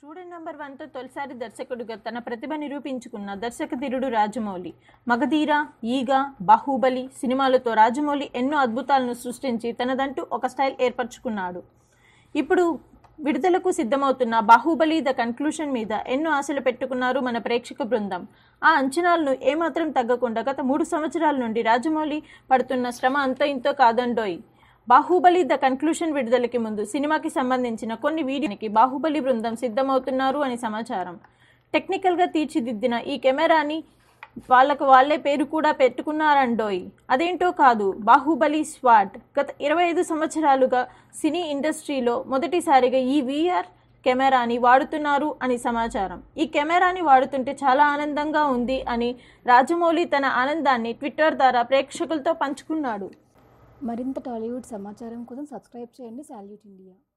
student number వన్తో తొలిసారి దర్శకుడిగా తన ప్రతిభ నిరూపించుకున్న దర్శకధీరుడు రాజమౌళి మగధీర ఈగ బాహుబలి సినిమాలతో రాజమౌళి ఎన్నో అద్భుతాలను సృష్టించి తనదంటూ ఒక స్టైల్ ఏర్పరచుకున్నాడు ఇప్పుడు విడుదలకు సిద్ధమవుతున్న బాహుబలి ద కన్క్లూషన్ మీద ఎన్నో ఆశలు పెట్టుకున్నారు మన ప్రేక్షక బృందం ఆ అంచనాలను ఏమాత్రం తగ్గకుండా గత మూడు సంవత్సరాల నుండి రాజమౌళి పడుతున్న శ్రమ అంతో ఇంతో కాదండోయ్ బాహుబలి ద కన్క్లూషన్ విడుదలకి ముందు సినిమాకి సంబంధించిన కొన్ని వీడియోకి బాహుబలి బృందం సిద్ధమవుతున్నారు అని సమాచారం టెక్నికల్గా తీర్చిదిద్దిన ఈ కెమెరాని వాళ్ళకు వాళ్ళే పేరు కూడా పెట్టుకున్నారండోయ్ అదేంటో కాదు బాహుబలి స్వాట్ గత ఇరవై ఐదు సంవత్సరాలుగా సినీ ఇండస్ట్రీలో మొదటిసారిగా ఈ వీఆర్ కెమెరాని వాడుతున్నారు అని సమాచారం ఈ కెమెరాని వాడుతుంటే చాలా ఆనందంగా ఉంది అని రాజమౌళి తన ఆనందాన్ని ట్విట్టర్ ద్వారా ప్రేక్షకులతో పంచుకున్నాడు మరింత టాలీవుడ్ సమాచారం కోసం సబ్స్క్రైబ్ చేయండి సాల్యూట్ ఇండియా